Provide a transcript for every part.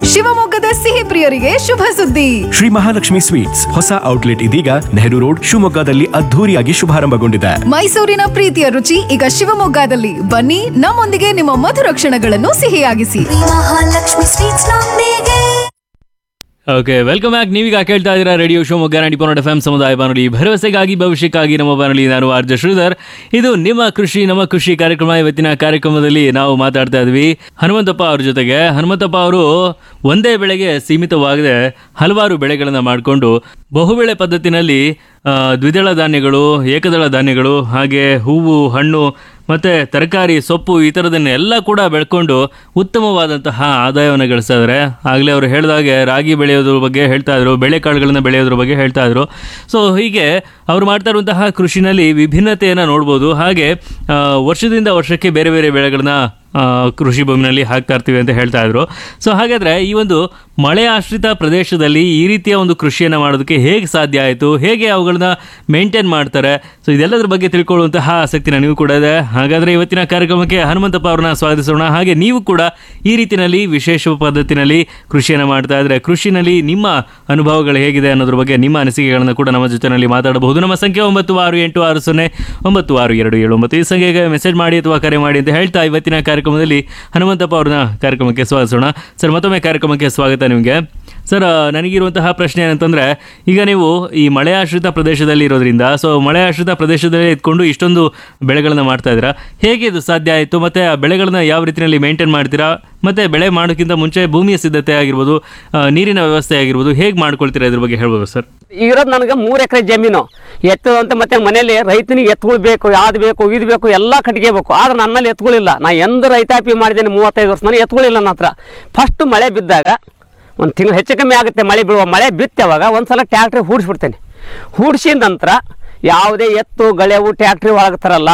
ಶಿವಮೊಗ್ಗದ ಸಿಹಿ ಪ್ರಿಯರಿಗೆ ಶುಭ ಸುದ್ದಿ ಶ್ರೀ ಮಹಾಲಕ್ಷ್ಮಿ ಸ್ವೀಟ್ಸ್ ಹೊಸ ಔಟ್ಲೆಟ್ ಇದೀಗ ನೆಹರು ರೋಡ್ ಶಿವಮೊಗ್ಗದಲ್ಲಿ ಅದ್ಧೂರಿಯಾಗಿ ಶುಭಾರಂಭಗೊಂಡಿದೆ ಮೈಸೂರಿನ ಪ್ರೀತಿಯ ರುಚಿ ಈಗ ಶಿವಮೊಗ್ಗದಲ್ಲಿ ಬನ್ನಿ ನಮ್ಮೊಂದಿಗೆ ನಿಮ್ಮ ಮಧುರ ಕ್ಷಣಗಳನ್ನು ಸಿಹಿಯಾಗಿಸಿ ಮಹಾಲಕ್ಷ್ಮಿ ಸ್ವೀಟ್ಸ್ ನೊಂದಿಗೆ ಓಕೆ ವೆಲ್ಕಮ್ ಬ್ಯಾಕ್ ನೀವೀಗ ಕೇಳ್ತಾ ಇದ್ದೀರಾ ರೇಡಿಯೋ ಶಿವಮೊಗ್ಗ ನಾಡಿ ಪನ್ನಡ ಎಫ್ ಎಂ ಸಮುದಾಯ ಬಾನುಲಿ ಭರವಸೆಗಾಗಿ ಭವಿಷ್ಯಕ್ಕಾಗಿ ನಮ್ಮ ಬಾನುಲಿ ನಾನು ಆರ್ಜ ಶ್ರೀಧರ್ ಇದು ನಿಮ್ಮ ಕೃಷಿ ನಮ್ಮ ಕೃಷಿ ಕಾರ್ಯಕ್ರಮ ಇವತ್ತಿನ ಕಾರ್ಯಕ್ರಮದಲ್ಲಿ ನಾವು ಮಾತಾಡ್ತಾ ಇದ್ವಿ ಹನುಮಂತಪ್ಪ ಅವ್ರ ಜೊತೆಗೆ ಹನುಮಂತಪ್ಪ ಅವರು ಒಂದೇ ಬೆಳೆಗೆ ಸೀಮಿತವಾಗದೆ ಹಲವಾರು ಬೆಳೆಗಳನ್ನು ಮಾಡಿಕೊಂಡು ಬಹುಬೆಳೆ ಪದ್ಧತಿನಲ್ಲಿ ಆ, ದ್ವಿದಳ ಧಾನ್ಯಗಳು ಏಕದಳ ಧಾನ್ಯಗಳು ಹಾಗೆ ಹೂವು ಹಣ್ಣು ಮತ್ತು ತರಕಾರಿ ಸೊಪ್ಪು ಈ ಥರದನ್ನೆಲ್ಲ ಕೂಡ ಬೆಳ್ಕೊಂಡು ಉತ್ತಮವಾದಂತಹ ಆದಾಯವನ್ನು ಗಳಿಸ್ತಾ ಇದ್ದಾರೆ ಆಗಲೇ ಅವರು ಹೇಳಿದಾಗೆ ರಾಗಿ ಬೆಳೆಯೋದ್ರ ಬಗ್ಗೆ ಹೇಳ್ತಾ ಇದ್ರು ಬೆಳೆಕಾಳುಗಳನ್ನ ಬೆಳೆಯೋದ್ರ ಬಗ್ಗೆ ಹೇಳ್ತಾ ಇದ್ರು ಸೊ ಹೀಗೆ ಅವ್ರು ಮಾಡ್ತಾ ಇರುವಂತಹ ಕೃಷಿನಲ್ಲಿ ವಿಭಿನ್ನತೆಯನ್ನು ನೋಡ್ಬೋದು ಹಾಗೆ ಆ, ವರ್ಷದಿಂದ ವರ್ಷಕ್ಕೆ ಬೇರೆ ಬೇರೆ ಬೆಳೆಗಳನ್ನ ಆ, ಕೃಷಿ ಭೂಮಿನಲ್ಲಿ ಹಾಕ್ತಾ ಇರ್ತೀವಿ ಅಂತ ಹೇಳ್ತಾ ಇದ್ರು ಸೊ ಹಾಗಾದ್ರೆ ಈ ಒಂದು ಮಳೆ ಆಶ್ರಿತ ಪ್ರದೇಶದಲ್ಲಿ ಈ ರೀತಿಯ ಒಂದು ಕೃಷಿಯನ್ನು ಮಾಡೋದಕ್ಕೆ ಹೇಗೆ ಸಾಧ್ಯ ಆಯಿತು ಹೇಗೆ ಅವುಗಳನ್ನ ಮೇಂಟೈನ್ ಮಾಡ್ತಾರೆ ಸೊ ಇದೆಲ್ಲದರ ಬಗ್ಗೆ ತಿಳ್ಕೊಳ್ಳುವಂತಹ ಆಸಕ್ತಿ ನನಗೂ ಕೂಡ ಇದೆ ಹಾಗಾದ್ರೆ ಇವತ್ತಿನ ಕಾರ್ಯಕ್ರಮಕ್ಕೆ ಹನುಮಂತಪ್ಪ ಅವ್ರನ್ನ ಸ್ವಾಗತಿಸೋಣ ಹಾಗೆ ನೀವು ಕೂಡ ಈ ರೀತಿಯಲ್ಲಿ ವಿಶೇಷ ಪದ್ಧತಿನಲ್ಲಿ ಕೃಷಿಯನ್ನು ಮಾಡ್ತಾ ಇದ್ರೆ ಕೃಷಿನಲ್ಲಿ ನಿಮ್ಮ ಅನುಭವಗಳು ಹೇಗಿದೆ ಅನ್ನೋದ್ರ ಬಗ್ಗೆ ನಿಮ್ಮ ಅನಿಸಿಕೆಗಳನ್ನು ಕೂಡ ನಮ್ಮ ಜೊತೆನಲ್ಲಿ ಮಾತಾಡಬಹುದು ನಮ್ಮ ಸಂಖ್ಯೆ ಒಂಬತ್ತು ಆರು ಎಂಟು ಆರು ಸೊನ್ನೆ ಒಂಬತ್ತು ಆರು ಎರಡು ಏಳು ಒಂಬತ್ತು ಈ ಸಂಖ್ಯೆಗೆ ಮೆಸೇಜ್ ಮಾಡಿ ಅಥವಾ ಕರೆ ಮಾಡಿ ಅಂತ ಹೇಳ್ತಾ ಇವತ್ತಿನ ಕಾರ್ಯಕ್ರಮದಲ್ಲಿ ಹನುಮಂತಪ್ಪ ಅವ್ರನ್ನ ಕಾರ್ಯಕ್ರಮಕ್ಕೆ ಸ್ವಾಗತಿಸೋಣ ಸರ್ ಮತ್ತೊಮ್ಮೆ ಕಾರ್ಯಕ್ರಮಕ್ಕೆ ಸ್ವಾಗತ ನಿಮಗೆ ಸರ್ ಆ, ನನಗಿರುವಂತಹ ಪ್ರಶ್ನೆ ಏನಂತಂದ್ರೆ ಈಗ ನೀವು ಈ ಮಳೆ ಆಶ್ರಿತ ಪ್ರದೇಶದಲ್ಲಿ ಇರೋದ್ರಿಂದ ಸೊ ಮಳೆ ಆಶ್ರಿತ ಪ್ರದೇಶದಲ್ಲಿ ಇದ್ಕೊಂಡು ಇಷ್ಟೊಂದು ಬೆಳೆಗಳನ್ನ ಮಾಡ್ತಾ ಇದ್ದೀರಾ ಹೇಗೆ ಇದು ಸಾಧ್ಯ ಆಯಿತು ಮತ್ತೆ ಆ ಬೆಳೆಗಳನ್ನ ಯಾವ ರೀತಿಯಲ್ಲಿ ಮೇಂಟೈನ್ ಮಾಡ್ತೀರಾ ಮತ್ತೆ ಬೆಳೆ ಮಾಡೋಕ್ಕಿಂತ ಮುಂಚೆ ಭೂಮಿಯ ಸಿದ್ಧತೆ ಆಗಿರ್ಬೋದು ಆ, ನೀರಿನ ವ್ಯವಸ್ಥೆ ಆಗಿರ್ಬೋದು ಹೇಗೆ ಮಾಡ್ಕೊಳ್ತೀರಾ ಇದ್ರ ಬಗ್ಗೆ ಹೇಳ್ಬೋದು ಸರ್ ಇರೋದು ನನಗೆ ಮೂರು ಎಕರೆ ಜಮೀನು ಎತ್ತು ಅಂತ ಮತ್ತೆ ಮನೇಲಿ ರೈತನಿಗೆ ಎತ್ತುಗಳು ಬೇಕು ಯಾವ್ದು ಬೇಕು ಇದು ಬೇಕು ಎಲ್ಲ ಕಟ್ಕೋಬೇಕು ಆದ್ರೆ ನನ್ನಲ್ಲಿ ಎತ್ತುಗಳಿಲ್ಲ ನಾ ಎಂದು ರೈತಾಪಿ ಮಾಡಿದ್ದೇನೆ ಮೂವತ್ತೈದು ವರ್ಷ ನನಗೆ ಎತ್ತುಗಳಿಲ್ಲ ನನ್ನ ಹತ್ರ ಫಸ್ಟ್ ಮಳೆ ಬಿದ್ದಾಗ ಒಂದು ತಿಂಗಳು ಹೆಚ್ಚು ಕಮ್ಮಿ ಆಗುತ್ತೆ ಮಳೆ ಬೀಳುವ ಮಳೆ ಬಿತ್ತವಾಗ ಒಂದು ಸಲ ಟ್ಯಾಕ್ಟ್ರಿ ಹೂಡಿಸ್ಬಿಡ್ತೇನೆ ಹೂಡಿಸಿದ ನಂತರ ಯಾವುದೇ ಎತ್ತು ಗಳೆವು ಟ್ಯಾಕ್ಟ್ರಿ ಒಳಗೆ ತರಲ್ಲ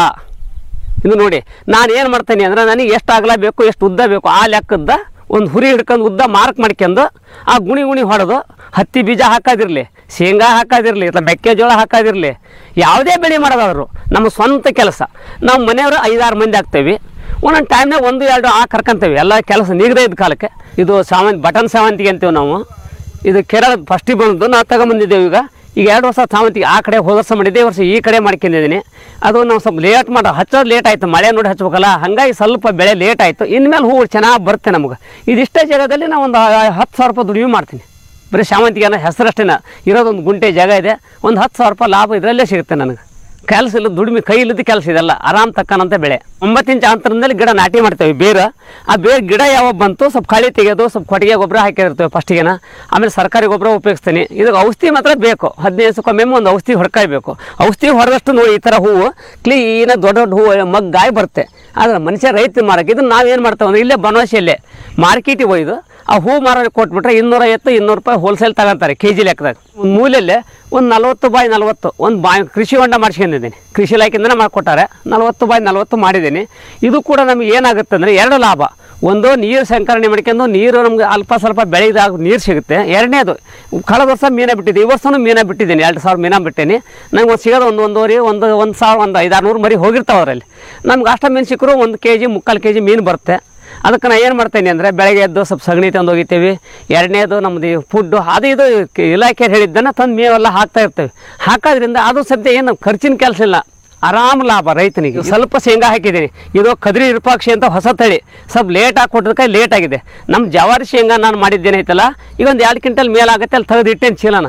ಇದು ನೋಡಿ ನಾನು ಏನು ಮಾಡ್ತೇನೆ ಅಂದ್ರೆ ನನಗೆ ಎಷ್ಟು ಅಗಲ ಬೇಕು ಎಷ್ಟು ಉದ್ದ ಬೇಕು ಆ ಲೆಕ್ಕದ ಒಂದು ಹುರಿ ಹಿಡ್ಕೊಂಡು ಉದ್ದ ಮಾರ್ಕ್ ಮಾಡ್ಕೊಂಡು ಆ ಗುಣಿ ಗುಣಿ ಹೊಡೆದು ಹತ್ತಿ ಬೀಜ ಹಾಕೋದಿರಲಿ ಶೇಂಗಾ ಹಾಕೋದಿರಲಿ ಅಥವಾ ಮೆಕ್ಕೆಜೋಳ ಹಾಕೋದಿರಲಿ ಯಾವುದೇ ಬೆಳೆ ಮಾಡೋದಾದ್ರು ನಮ್ಮ ಸ್ವಂತ ಕೆಲಸ ನಾವು ಮನೆಯವರು ಐದಾರು ಮಂದಿ ಆಗ್ತೇವೆ ಒಂದೊಂದು ಟೈಮ್ನಾಗ ಒಂದು ಎರಡು ಆ ಕರ್ಕೊಂತೇವೆ ಎಲ್ಲ ಕೆಲಸ ನೀಗದೇ ಇದ್ದ ಕಾಲಕ್ಕೆ ಇದು ಸಾವಂತಿ ಬಟನ್ ಸಾವಂತಿಗೆ ಅಂತೀವಿ ನಾವು ಇದು ಕೇರಳ ಫಸ್ಟಿಗೆ ಬಂದದ್ದು ನಾವು ತಗೊಂಬಂದಿದ್ದೇವೆ ಈಗ ಈಗ ಎರಡು ವರ್ಷ ಸಾವಂತಿಗೆ ಆ ಕಡೆ ಹೋದ ವರ್ಷ ಮಾಡಿದ್ದೆ ಈ ವರ್ಷ ಈ ಕಡೆ ಮಾಡ್ಕೊಂಡಿದ್ದೀನಿ ಅದು ನಾವು ಸ್ವಲ್ಪ ಲೇಟ್ ಮಾಡೋ ಹಚ್ಚೋದು ಲೇಟ್ ಆಯಿತು ಮಳೆ ನೋಡಿ ಹಚ್ಬೇಕಲ್ಲ ಹಾಗಾಗಿ ಸ್ವಲ್ಪ ಬೆಳೆ ಲೇಟ್ ಆಯಿತು ಇನ್ಮೇಲೆ ಹೂವು ಚೆನ್ನಾಗಿ ಬರುತ್ತೆ ನಮಗೆ ಇದಿಷ್ಟೇ ಜಾಗದಲ್ಲಿ ನಾವು ಒಂದು ಹತ್ತು ಸಾವಿರ ರೂಪಾಯಿ ದುಡಿಮೆ ಮಾಡ್ತೀನಿ ಬರೀ ಶಾವಂತಿಗೆ ಅನ್ನೋ ಹೆಸರಷ್ಟೇನ ಇರೋದೊಂದು ಗುಂಟೆ ಜಾಗ ಇದೆ ಒಂದು ಹತ್ತು ಸಾವಿರ ರೂಪಾಯಿ ಲಾಭ ಇದರಲ್ಲೇ ಸಿಗುತ್ತೆ ನನಗೆ ಕೆಲಸ ಇಲ್ಲ ದುಡಿಮೆ ಕೈ ಇಲ್ಲದ ಕೆಲಸ ಇದೆಲ್ಲ ಆರಾಮ್ ತಕ್ಕನಂತ ಬೆಳೆ ಒಂಬತ್ತು ಇಂಚ್ ಅಂತರದಲ್ಲಿ ಗಿಡ ನಾಟಿ ಮಾಡ್ತೇವೆ ಬೇರು ಆ ಬೇರು ಗಿಡ ಯಾವಾಗ ಬಂತು ಸ್ವಲ್ಪ ಕಳೆ ತೆಗೆಯೋದು ಸ್ವಲ್ಪ ಕೊಟ್ಟಿಗೆ ಗೊಬ್ಬರ ಹಾಕಿರ್ತೇವೆ ಫಸ್ಟಿಗೆನ ಆಮೇಲೆ ಸರ್ಕಾರಿ ಗೊಬ್ಬರ ಉಪಯೋಗಿಸ್ತೀನಿ ಇದಕ್ಕೆ ಔಷಧಿ ಮಾತ್ರ ಬೇಕು ಹದಿನೈದು ದಿವಸಕ್ಕೊಮ್ಮೆ ಒಂದು ಔಷಧಿ ಹೊಡ್ಕಾಯ್ಬೇಕು ಔಷಧಿ ಹೊಡೆದಷ್ಟು ನೋಡಿ ಈ ಥರ ಹೂವು ಕ್ಲೀನ ದೊಡ್ಡ ದೊಡ್ಡ ಹೂವು ಮಗ್ಗಾಯಿ ಬರುತ್ತೆ ಆದರೆ ಮನುಷ್ಯ ರೈತ ಮಾರಕ್ಕೆ ಇದನ್ನು ನಾವೇನು ಮಾಡ್ತೇವೆ ಅಂದ್ರೆ ಇಲ್ಲೇ ಬನವಾಸಿಯಲ್ಲೇ ಮಾರ್ಕೆಟಿಗೆ ಒಯ್ದು ಆ ಹೂ ಮಾರೋರಿಗೆ ಕೊಟ್ಬಿಟ್ರೆ ಇನ್ನೂರೈವತ್ತು ಇನ್ನೂರು ರೂಪಾಯಿ ಹೋಲ್ಸೇಲ್ ತಗೊಂತಾರೆ ಕೆ ಜಿ ಲೆಕ್ಕದಾಗ ಒಂದು ಮೂಲೆಯಲ್ಲೇ ಒಂದು ನಲ್ವತ್ತು ಬಾಯ್ ನಲ್ವತ್ತು ಒಂದು ಬಾಯ್ ಕೃಷಿ ಹೊಂಡ ಮಾಡಿಸ್ಕೊಂಡಿದ್ದೀನಿ ಕೃಷಿ ಇಲಾಖೆಯಿಂದನೇ ಮಾಡಿಕೊಟ್ಟಾರೆ ನಲ್ವತ್ತು ಬಾಯ್ ನಲ್ವತ್ತು ಮಾಡಿದ್ದೀನಿ ಇದು ಕೂಡ ನಮಗೆ ಏನಾಗುತ್ತೆ ಅಂದರೆ ಎರಡು ಲಾಭ ಒಂದು ನೀರು ಸಂಕಲನೆ ಮಾಡ್ಕೊಂಡು ನೀರು ನಮ್ಗೆ ಅಲ್ಪ ಸ್ವಲ್ಪ ಬೆಳೆದಾಗ ನೀರು ಸಿಗುತ್ತೆ ಎರಡನೇದು ಕಳೆದ ವರ್ಷ ಮೀನ ಬಿಟ್ಟಿದ್ದೆ ಈ ವರ್ಷನೂ ಮೀನ ಬಿಟ್ಟಿದ್ದೀನಿ ಎರಡು ಸಾವಿರ ಮೀನ ಬಿಟ್ಟೇನಿ ನಂಗೆ ಒಂದು ಸಿಗೋದು ಒಂದು ಒಂದೂವರೆ ಒಂದು ಒಂದು ಸಾವಿರ ಒಂದು ಐದಾರು ನೂರು ಮರಿ ಹೋಗಿರ್ತಾವೆ ಅದರಲ್ಲಿ ನಮ್ಗೆ ಅಷ್ಟ ಮೀನು ಸಿಕ್ಕರು ಒಂದು ಕೆ ಜಿ ಮುಕ್ಕಾಲು ಕೆ ಜಿ ಮೀನು ಬರುತ್ತೆ ಅದಕ್ಕೆ ನಾ ಏನು ಮಾಡ್ತೇನೆ ಅಂದರೆ ಬೆಳಗ್ಗೆ ಎದ್ದು ಸ್ವಲ್ಪ ಸಗಣಿ ತಂದು ಹೋಗಿತೀವಿ ಎರಡನೇದು ನಮ್ಮದು ಫುಡ್ಡು ಅದು ಇದು ಕ- ಇಲಾಖೆ ಹೇಳಿದ್ದನ್ನು ತಂದು ಮೇವೆಲ್ಲ ಹಾಕ್ತಾ ಇರ್ತೇವೆ ಹಾಕೋದ್ರಿಂದ ಅದು ಸದ್ಯ ಏನು ಖರ್ಚಿನ ಕೆಲಸ ಇಲ್ಲ ಆರಾಮ್ ಲಾಭ ರೈತನಿಗೆ ಸ್ವಲ್ಪ ಶೇಂಗಾ ಹಾಕಿದ್ದೀನಿ ಇದು ಕದ್ರಿ ವಿರೂಪಾಕ್ಷಿ ಅಂತ ಹೊಸ ತಳಿ ಸ್ವಲ್ಪ ಲೇಟ್ ಆಗಿ ಕೊಟ್ಟದಕ್ಕೆ ಲೇಟ್ ಆಗಿದೆ ನಮ್ಮ ಜವಾರಿ ಶೇಂಗಾ ನಾನು ಮಾಡಿದ್ದೇನೆ ಐತಲ್ಲ ಈಗ ಒಂದು ಎರಡು ಕ್ವಿಂಟಲ್ ಮೇಲಾಗುತ್ತೆ ಅಲ್ಲಿ ತೆಗೆದು ಇಟ್ಟೇನು ಚೀಲನ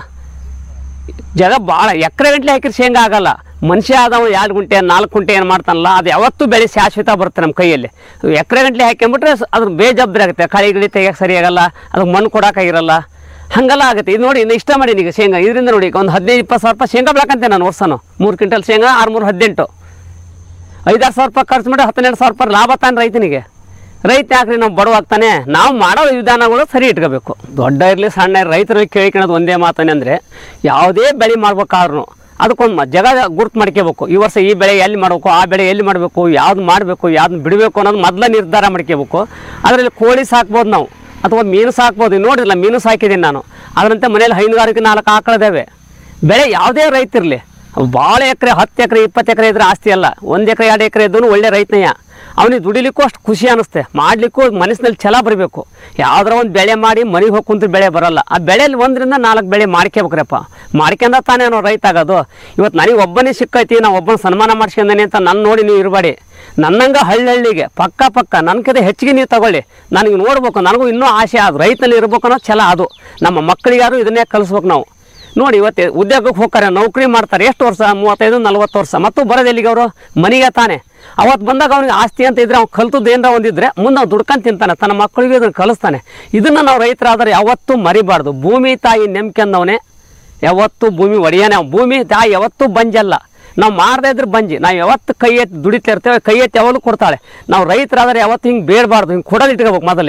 ಜಗ ಭಾಳ ಎಕರೆ ಗಂಟ್ಲೆ ಹಾಕಿದ್ರೆ ಶೇಂಗಾ ಆಗಲ್ಲ ಮನುಷ್ಯ ಆದವ ಎರಡು ಗುಂಟೆ ನಾಲ್ಕು ಗುಂಟೆ ಏನು ಮಾಡ್ತಾನಲ್ಲ ಅದು ಯಾವತ್ತೂ ಬೆಳೆ ಶಾಶ್ವತ ಬರುತ್ತೆ ನಮ್ಮ ಕೈಯಲ್ಲಿ ಎಕರೆ ಗಂಟ್ಲೆ ಹಾಕ್ಕೊಂಬಿಟ್ರೆ ಸ- ಅದ್ರ ಬೇಜವಾಬ್ದಾರಿ ಆಗುತ್ತೆ ಕಳೆ ಗಿಳಿ ತೆಗಿಯೋಕೆ ಸರಿಯಾಗಲ್ಲ ಅದಕ್ಕೆ ಮಣ್ಣು ಕೊಡೋಕ್ಕಾಗಿರಲ್ಲ ಹಾಗೆಲ್ಲ ಆಗುತ್ತೆ ಇದು ನೋಡಿ ಇನ್ನು ಇಷ್ಟ ಮಾಡೀನಿ ಈಗ ಶೇಂಗಾ ಇದರಿಂದ ನೋಡಿ ಈಗ ಒಂದು ಹದಿನೈದು ಇಪ್ಪತ್ತು ಸಾವಿರ ರೂಪಾಯಿ ಶೇಂಗಾ ಬೆಳಕಂತೆ ನಾನು ವರ್ಷನು ಮೂರು ಕ್ವಿಂಟಲ್ ಶೇಂಗಾ ಆರು ಮೂರು ಹದಿನೆಂಟು ಐದಾರು ಸಾವಿರ ರೂಪಾಯಿ ಖರ್ಚು ಮಾಡಿ ಹದಿನೆಂಟು ಸಾವಿರ ರೂಪಾಯಿ ಲಾಭ ತಾನೆ ರೈತನಿಗೆ ರೈತ ಯಾಕ್ರಿ ನಾವು ಬಡವಾಗ್ತಾನೆ ನಾವು ಮಾಡೋ ವಿಧಾನಗಳು ಸರಿ ಇಟ್ಕೋಬೇಕು ದೊಡ್ಡ ಇರಲಿ ಸಣ್ಣ ಇರ್ಲಿ ರೈತರಿಗೆ ಕೇಳ್ಕೊಳ್ಳೋದು ಒಂದೇ ಮಾತನೇ ಅಂದರೆ ಯಾವುದೇ ಬೆಳೆ ಮಾಡ್ಬೇಕಾದ್ರೂ ಅದಕ್ಕೊಂದು ಜಗ ಗುರ್ತು ಮಾಡ್ಕೋಬೇಕು ಈ ವರ್ಷ ಈ ಬೆಳೆ ಎಲ್ಲಿ ಮಾಡಬೇಕು ಆ ಬೆಳೆ ಎಲ್ಲಿ ಮಾಡಬೇಕು ಯಾವ್ದು ಮಾಡಬೇಕು ಯಾವ್ದು ಬಿಡಬೇಕು ಅನ್ನೋದು ಮೊದಲ ನಿರ್ಧಾರ ಮಾಡ್ಕೋಬೇಕು ಅದರಲ್ಲಿ ಕೋಳಿ ಸಾಕ್ಬೋದು ನಾವು ಅಥವಾ ಮೀನು ಸಾಕ್ಬೋದು ನೋಡಿಲ್ಲ ಮೀನು ಸಾಕಿದ್ದೀನಿ ನಾನು ಅದರಂತೆ ಮನೇಲಿ ಹೈನುಗಾರಿಕೆ ನಾಲ್ಕು ಆಕಳದೇವೆ ಬೆಳೆ ಯಾವುದೇ ರೈತ ಇರಲಿ ಭಾಳ ಎಕರೆ ಹತ್ತು ಎಕರೆ ಇಪ್ಪತ್ತು ಎಕರೆ ಇದ್ರೆ ಆಸ್ತಿ ಅಲ್ಲ ಒಂದು ಎಕರೆ ಎರಡು ಎಕರೆ ಇದ್ದೂ ಒಳ್ಳೆ ರೈತನಯ್ಯ ಅವನಿಗೆ ದುಡಿಲಿಕ್ಕೂ ಅಷ್ಟು ಖುಷಿ ಅನ್ನಿಸ್ತೆ ಮಾಡಲಿಕ್ಕೂ ಮನಸ್ಸಿನಲ್ಲಿ ಛಲ ಬರಬೇಕು ಯಾವ್ದಾರ ಒಂದು ಬೆಳೆ ಮಾಡಿ ಮನೆಗೆ ಹೋಗಿ ಕುಂತ್ರೆ ಬೆಳೆ ಬರಲ್ಲ ಆ ಬೆಳೆಯಲ್ಲಿ ಒಂದರಿಂದ ನಾಲ್ಕು ಬೆಳೆ ಮಾಡ್ಕೋಬೇಕ್ರಪ್ಪ ಮಾಡ್ಕೊಂಡ ತಾನೇ ನಾವು ರೈತ ಆಗೋದು ಇವತ್ತು ನನಗೆ ಒಬ್ಬನೇ ಸಿಕ್ಕೈತಿ ನಾವು ಒಬ್ಬನ ಸನ್ಮಾನ ಮಾಡ್ಸ್ಕೊಂಡೇನೆ ಅಂತ ನನ್ನ ನೋಡಿ ನೀವು ಇರಬೇಡಿ ನನ್ನಂಗೆ ಹಳ್ಳಿಗೆ ಪಕ್ಕ ಪಕ್ಕ ನನ್ನ ಕಡೆ ಹೆಚ್ಚಿಗೆ ನೀವು ತಗೊಳ್ಳಿ ನನಗೆ ನೋಡ್ಬೇಕು ನನಗೂ ಇನ್ನೂ ಆಸೆ ಅದು ರೈತನಲ್ಲಿ ಇರ್ಬೇಕು ಅನ್ನೋ ಛಲ ಅದು ನಮ್ಮ ಮಕ್ಕಳಿಗಾರು ಇದನ್ನೇ ಕಲಿಸ್ಬೇಕು ನಾವು ನೋಡಿ ಇವತ್ತು ಉದ್ಯೋಗಕ್ಕೆ ಹೋಗ್ತಾರೆ ನೌಕರಿ ಮಾಡ್ತಾರೆ ಎಷ್ಟು ವರ್ಷ ಮೂವತ್ತೈದು ನಲ್ವತ್ತು ವರ್ಷ ಮತ್ತು ಬರೋದು ಎಲ್ಲಿಗೆ ಅವರು ಮನೆಗೆ ತಾನೆ ಅವತ್ತು ಬಂದಾಗ ಅವನಿಗೆ ಆಸ್ತಿ ಅಂತ ಇದ್ರೆ ಅವ್ನು ಕಲ್ತದ್ದು ಏನರ ಒಂದಿದ್ರೆ ಮುಂದೆ ಅವ್ನು ದುಡ್ಕೊಂಡು ತಿಂತಾನೆ ತನ್ನ ಮಕ್ಕಳಿಗೆ ಇದನ್ನು ಕಲಿಸ್ತಾನೆ ಇದನ್ನು ನಾವು ರೈತರಾದರೆ ಯಾವತ್ತೂ ಮರಿಬಾರ್ದು ಭೂಮಿ ತಾಯಿ ನೆಮ್ಕೊಂಡವನೇ ಯಾವತ್ತೂ ಭೂಮಿ ಒಡೆಯನೇ ಅವ್ನು. ಭೂಮಿ ತಾಯಿ ಯಾವತ್ತೂ ಬಂಜಲ್ಲ ನಾವು ಮಾಡದೇ ಇದ್ರೆ ಬಂಜಿ ನಾವು ಯಾವತ್ತು ಕೈ ಎತ್ತಿ ದುಡಿತಾ ಇರ್ತೇವೆ ಕೈ ಎತ್ತಿ ಯಾವಾಗಲೂ ಕೊಡ್ತಾಳೆ ನಾವು ರೈತರಾದರೆ ಯಾವತ್ತು ಹಿಂಗೆ ಬೇಡಬಾರ್ದು ಹಿಂಗೆ ಕೊಡೋದು ಇಟ್ಕೋಬೇಕು ಮೊದಲೇ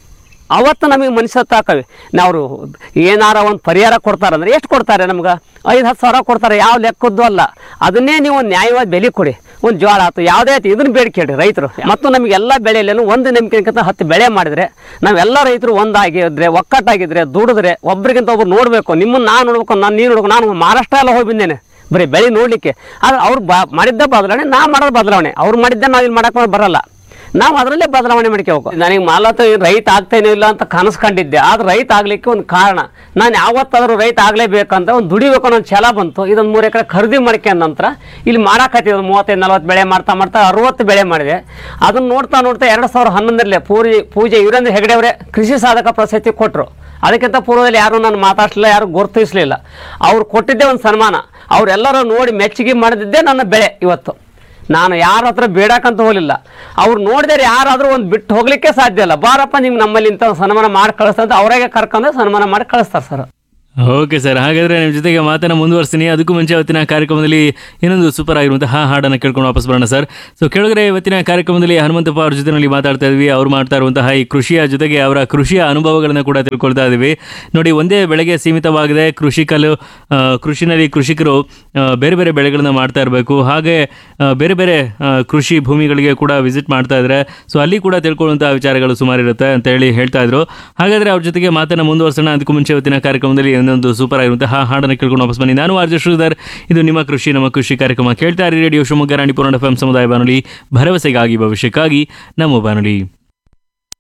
ಅವತ್ತು ನಮಗೆ ಮನುಷ್ಯತ್ತಾಕವೆ ನಾವು ಏನಾರ ಒಂದು ಪರಿಹಾರ ಕೊಡ್ತಾರಂದ್ರೆ ಎಷ್ಟು ಕೊಡ್ತಾರೆ ನಮ್ಗೆ ಐದು ಹತ್ತು ಸಾವಿರ ಕೊಡ್ತಾರೆ ಯಾವ ಲೆಕ್ಕದ್ದು ಅಲ್ಲ ಅದನ್ನೇ ನೀವು ಒಂದು ನ್ಯಾಯವಾದ ಬೆಲೆ ಕೊಡಿ ಒಂದು ಜೋಳ ಆಯ್ತು ಯಾವುದೇ ಆಯ್ತು ಇದನ್ನು ಬೇಡಿಕೆ ರೈತರು ಮತ್ತು ನಮಗೆಲ್ಲ ಬೆಳೆಯಲ್ಲೇನು ಒಂದು ನಂಬಿಕೆಗಿಂತ ಹತ್ತು ಬೆಳೆ ಮಾಡಿದರೆ ನಾವೆಲ್ಲ ರೈತರು ಒಂದಾಗಿದ್ರೆ ಒಕ್ಕಟ್ಟಾಗಿದ್ರೆ ದುಡಿದ್ರೆ ಒಬ್ರಿಗಿಂತ ಒಬ್ರು ನೋಡಬೇಕು ನಿಮ್ಮನ್ನು ನಾನು ನೋಡ್ಬೇಕು ನಾನು ನೀನು ನೋಡ್ಬೇಕು ನಾನು ಮಹಾರಾಷ್ಟ್ರ ಎಲ್ಲ ಹೋಗಿ ಬಂದೇನೆ ಬರೀ ಬೆಳೆ ನೋಡಲಿಕ್ಕೆ ಆದ್ರೆ ಅವ್ರು ಬಾ ಮಾಡಿದ್ದ ಬದಲಾವಣೆ ನಾ ಮಾಡೋದು ಬದಲಾವಣೆ ಅವ್ರು ಮಾಡಿದ್ದ ನಾವು ಇಲ್ಲಿ ಮಾಡಕ್ಕೆ ಬರಲ್ಲ ನಾವು ಅದರಲ್ಲೇ ಬದಲಾವಣೆ ಮಾಡ್ಕೋಬೇಕು ನನಗೆ ಮಾಲತ ರೈತ ಆಗ್ತೇನೋ ಇಲ್ಲ ಅಂತ ಕನಸು ಕಂಡಿದ್ದೆ ಆದ್ರೆ ರೈತ ಆಗ್ಲಿಕ್ಕೆ ಒಂದು ಕಾರಣ ನಾನು ಯಾವತ್ತಾದ್ರೂ ರೈತ ಆಗಲೇಬೇಕಂತ ಒಂದು ದುಡಿಬೇಕು ಅನ್ನೋ ಒಂದು ಛಲ ಬಂತು ಇದೊಂದು ಮೂರು ಎಕರೆ ಖರೀದಿ ಮಾಡ್ಕೊಂಡ ನಂತರ ಇಲ್ಲಿ ಮಾಡಾಕತ್ತಿದ್ದು ಮೂವತ್ತೈದು ನಲ್ವತ್ತು ಬೆಳೆ ಮಾಡ್ತಾ ಮಾಡ್ತಾ ಅರವತ್ತು ಬೆಳೆ ಮಾಡಿದೆ ಅದನ್ನ ನೋಡ್ತಾ ನೋಡ್ತಾ ಎರಡು ಸಾವಿರದ ಹನ್ನೊಂದರಲ್ಲೇ ಪೂಜೆ ಪೂಜೆ ಇವರೇಂದ್ರ ಹೆಗಡೆ ಅವರೇ ಕೃಷಿ ಸಾಧಕ ಪ್ರಶಸ್ತಿ ಕೊಟ್ಟರು ಅದಕ್ಕಿಂತ ಪೂರ್ವದಲ್ಲಿ ಯಾರು ನಾನು ಮಾತಾಡ್ಸಲಿಲ್ಲ ಯಾರು ಗುರುತಿಸಲಿಲ್ಲ ಅವ್ರು ಕೊಟ್ಟಿದ್ದೇ ಒಂದು ಸನ್ಮಾನ ಅವರೆಲ್ಲರೂ ನೋಡಿ ಮೆಚ್ಚುಗೆ ಮಾಡಿದ್ದೇ ನನ್ನ ಬೆಳೆ ಇವತ್ತು ನಾನು ಯಾರ ಹತ್ರ ಬೇಡಕ್ಕಂತ ಹೋಗಲಿಲ್ಲ ಅವ್ರು ನೋಡಿದ್ರೆ ಯಾರಾದರೂ ಒಂದು ಬಿಟ್ಟು ಹೋಗ್ಲಿಕ್ಕೆ ಸಾಧ್ಯ ಇಲ್ಲ ಬಾರಪ್ಪ ನಿಮ್ಗೆ ನಮ್ಮಲ್ಲಿ ಇಂಥ ಸನ್ಮಾನ ಮಾಡಿ ಕಳಿಸ್ತಂತ ಅವರಾಗೆ ಕರ್ಕೊಂಡು ಸನ್ಮಾನ ಮಾಡಿ ಕಳಿಸ್ತಾರೆ ಸರ್ ಓಕೆ ಸರ್ ಹಾಗಾದ್ರೆ ನಿಮ್ಮ ಜೊತೆಗೆ ಮಾತನ್ನ ಮುಂದುವರಿಸ್ತೀನಿ ಅದಕ್ಕೂ ಮುಂಚೆ ಇವತ್ತಿನ ಕಾರ್ಯಕ್ರಮದಲ್ಲಿ ಇನ್ನೊಂದು ಸೂಪರ್ ಆಗಿರುವಂತಹ ಹಾಡನ್ನು ಕೇಳ್ಕೊಂಡು ವಾಪಸ್ ಬರೋಣ ಸರ್ ಸೊ ಕೆಳಗಡೆ ಇವತ್ತಿನ ಕಾರ್ಯಕ್ರಮದಲ್ಲಿ ಹನುಮಂತಪ್ಪ ಅವ್ರ ಜೊತೆನಲ್ಲಿ ಮಾತಾಡ್ತಾ ಇದ್ವಿ ಅವ್ರು ಮಾಡ್ತಾ ಇರುವಂತಹ ಈ ಕೃಷಿಯ ಜೊತೆಗೆ ಅವರ ಕೃಷಿಯ ಅನುಭವಗಳನ್ನು ಕೂಡ ತಿಳ್ಕೊಳ್ತಾ ಇದ್ವಿ ನೋಡಿ ಒಂದೇ ಬೆಳೆಗೆ ಸೀಮಿತವಾಗದೆ ಕೃಷಿಕಲು ಆ, ಕೃಷಿನಲ್ಲಿ ಕೃಷಿಕರು ಆ, ಬೇರೆ ಬೇರೆ ಬೆಳೆಗಳನ್ನ ಮಾಡ್ತಾ ಇರಬೇಕು ಹಾಗೆ ಆ, ಬೇರೆ ಬೇರೆ ಆ, ಕೃಷಿ ಭೂಮಿಗಳಿಗೆ ಕೂಡ ವಿಸಿಟ್ ಮಾಡ್ತಾ ಇದ್ದಾರೆ ಸೊ ಅಲ್ಲಿ ಕೂಡ ತಿಳ್ಕೊಳ್ಳುವಂತಹ ವಿಚಾರಗಳು ಸುಮಾರು ಇರುತ್ತೆ ಅಂತ ಹೇಳಿ ಹೇಳ್ತಾ ಇದ್ರು ಹಾಗಾದ್ರೆ ಅವ್ರ ಜೊತೆಗೆ ಮಾತನ್ನ ಮುಂದುವರ್ಸೋಣ ಅದಕ್ಕೂ ಮುಂಚೆ ಇವತ್ತಿನ ಕಾರ್ಯಕ್ರಮದಲ್ಲಿ ಇನ್ನೊಂದು ಸೂಪರ್ ಆಗಿರುವಂತಹ ಹಾಡನ್ನು ಕೇಳ್ಕೊಂಡು ವಾಪಸ್ ಬನ್ನಿ ನಾನು ಆರ್ಜ ಶ್ರೀಧರ್ ಇದು ನಿಮ್ಮ ಕೃಷಿ ನಮ್ಮ ಕೃಷಿ ಕಾರ್ಯಕ್ರಮ ಕೇಳ್ತಾ ಇರಿ radio Shivamogga Ranipura F M ಸಮುದಾಯ ಬಾನುಲಿ ಭರವಸೆಗಾಗಿ ಭವಿಷ್ಯಕ್ಕಾಗಿ ನಮ್ಮ ಬಾನುಲಿ